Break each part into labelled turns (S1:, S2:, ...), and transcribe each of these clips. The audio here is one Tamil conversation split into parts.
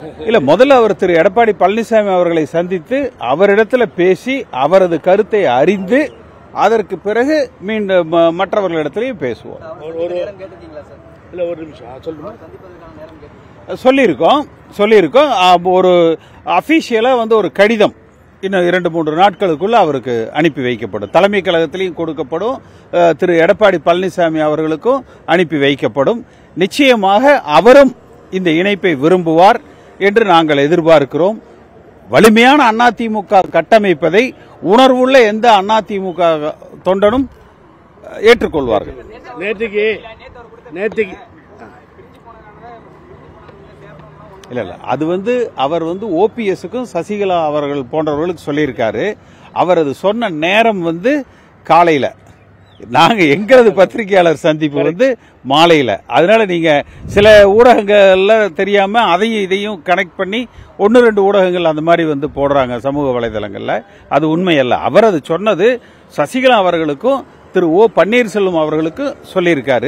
S1: இல்ல முதல்ல அவர் திரு எடப்பாடி பழனிசாமி அவர்களை சந்தித்து அவரிடத்துல பேசி அவரது கருத்தை அறிந்து அதற்கு பிறகு மீண்டும் ம- மற்றவர்களிடத்திலையும் பேசுவோம்
S2: நேரம் கேட்டுட்டீங்களா சார்
S3: இல்ல ஒரு நிமிஷம் சொல்லுங்க
S2: சந்திப்பதற்கான நேரம் கேட்டு
S1: சொல்லியிருக்கோம் சொல்லியிருக்கோம் ஆ, ஒரு அபிஷியலா வந்து ஒரு கடிதம் இன்னும் இரண்டு மூன்று நாட்களுக்குள்ள அவருக்கு அனுப்பி வைக்கப்படும் தலைமை கழகத்திலையும் கொடுக்கப்படும் அ, திரு எடப்பாடி பழனிசாமி அவர்களுக்கும் அனுப்பி வைக்கப்படும் நிச்சயமாக அவரும் இந்த இணைப்பை விரும்புவார் என்று நாங்கள் எதிர்பார்க்கிறோம் வலிமையான அதிமுக கட்டமைப்பதை உணர்வுள்ள எந்த அதிமுக தொண்டனும் அ, ஏற்றுக்கொள்வார்கள்
S3: நேற்றுக்கு நேற்றுக்கு
S1: இல்ல இல்ல அது வந்து அவர் வந்து ஓபிஎஸ்க்கும் சசிகலா அவர்கள் போன்றவர்களுக்கு சொல்லியிருக்காரு அவர் அது சொன்ன நேரம் வந்து காலையில நாங்க எங்களது பத்திரிகையாளர் சந்திப்பு வந்து மாலையில அதனால நீங்க சில ஊடகங்கள்ல தெரியாம அதையும் இதையும் கனெக்ட் பண்ணி ஒன்னு ரெண்டு ஊடகங்கள் அந்த மாதிரி வந்து போடுறாங்க சமூக வலைதளங்கள்ல அது உண்மை அல்ல அவர் அது சொன்னது சசிகலா அவர்களுக்கும் திரு ஓ பன்னீர்செல்வம் அவர்களுக்கும் சொல்லியிருக்காரு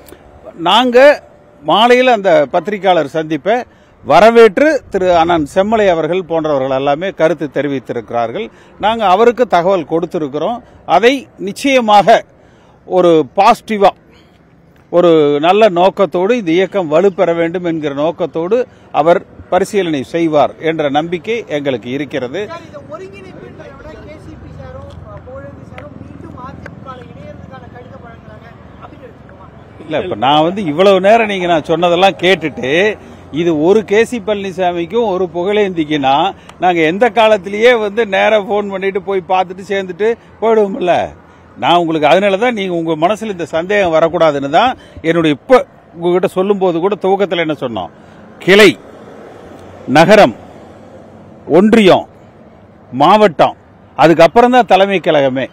S1: நாங்க மாலையில் அந்த பத்திரிகையாளர் சந்திப்பை வரவேற்று திரு அண்ணன் செம்மலை அவர்கள் போன்றவர்கள் எல்லாமே கருத்து தெரிவித்திருக்கிறார்கள் நாங்க அவருக்கு தகவல் கொடுத்திருக்கிறோம் அதை நிச்சயமாக ஒரு பாசிட்டிவா ஒரு நல்ல நோக்கத்தோடு இந்த இயக்கம் வலுப்பெற வேண்டும் என்கிற நோக்கத்தோடு அவர் பரிசீலனை செய்வார் என்ற நம்பிக்கை எங்களுக்கு இருக்கிறது
S4: சார், இந்த ஒருங்கிணைப்புன்றதை விட கேசிபி சாரும் அஹ், புகழேந்தி சாரும் மீண்டும் அதிமுக ல இணையறதுக்கான கடிதம் வழங்குறாங்க அப்படின்னு எடுத்துக்கோமா
S1: இல்ல இப்ப நான் வந்து இவ்வளவு நேரம் நீங்க நான் சொன்னதெல்லாம் கேட்டுட்டு இது ஒரு கேசி பழனிசாமிக்கும் ஒரு புகழேந்திக்குன்னா நாங்க எந்த காலத்திலேயே வந்து நேரா ஃபோன் பண்ணிட்டு போய் பார்த்துட்டு சேர்ந்துட்டு போயிடுவோம்ல நான் உங்களுக்கு அதனால தான் நீங்க உங்க மனசுல இந்த சந்தேகம் வரக்கூடாதுன்னு தான் என்னுடைய இப்ப உங்ககிட்ட சொல்லும்போது கூட துவக்கத்தில் என்ன சொன்னோம் கிளை நகரம் ஒன்றியம் மாவட்டம் அதுக்கப்புறம் தான் தலைமை கழகமே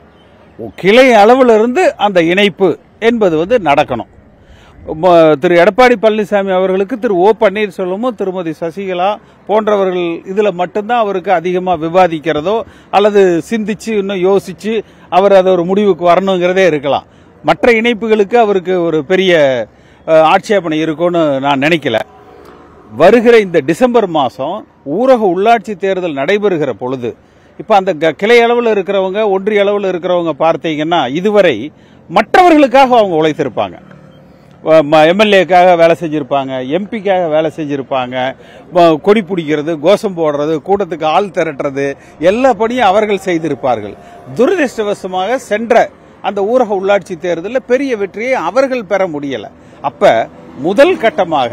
S1: கிளை அளவில் இருந்து அந்த இணைப்பு என்பது வந்து நடக்கணும் ம- திரு எடப்பாடி பழனிசாமி அவர்களுக்கு திரு ஓ பன்னீர்செல்வமும் திருமதி சசிகலா போன்றவர்கள் இதுல மட்டும்தான் அவருக்கு அதிகமா விவாதிக்கிறதோ அல்லது சிந்திச்சு இன்னும் யோசிச்சு அவர் அதை ஒரு முடிவுக்கு வரணுங்கிறதே இருக்கலாம் மற்ற இணைப்புகளுக்கு அவருக்கு ஒரு பெரிய அஹ், ஆட்சேபனை இருக்கும்னு நான் நினைக்கல வருகிற இந்த டிசம்பர் மாதம் ஊரக உள்ளாட்சி தேர்தல் நடைபெறுகிற பொழுது இப்போ அந்த க- கிளை அளவில் இருக்கிறவங்க ஒன்றிய அளவில் இருக்கிறவங்க பார்த்தீங்கன்னா இதுவரை மற்றவர்களுக்காக அவங்க உழைத்திருப்பாங்க எம்எல்ஏக்காக வேலை செஞ்சிருப்பாங்க எம்பிக்காக வேலை செஞ்சிருப்பாங்க ம- கொடி பிடிக்கிறது கோஷம் போடுறது கூட்டத்துக்கு ஆள் திரட்டுறது எல்லா பணியும் அவர்கள் செய்திருப்பார்கள் துரதிருஷ்டவசமாக சென்ற அந்த ஊரக உள்ளாட்சி தேர்தலில் பெரிய வெற்றியை அவர்கள் பெற முடியல அப்ப முதல் கட்டமாக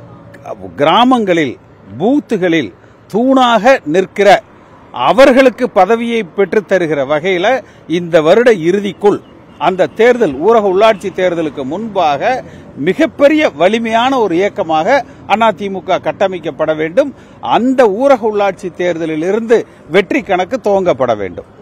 S1: கிராமங்களில் பூத்துகளில் தூணாக நிற்கிற அவர்களுக்கு பதவியை பெற்றுத் தருகிற வகையில இந்த வருட இறுதிக்குள் அந்த தேர்தல் ஊரக உள்ளாட்சி தேர்தலுக்கு முன்பாக மிகப்பெரிய வலிமையான ஒரு இயக்கமாக அதிமுக கட்டமைக்கப்பட வேண்டும் அந்த ஊரக உள்ளாட்சி தேர்தலில் இருந்து வெற்றி கணக்கு துவங்கப்பட வேண்டும்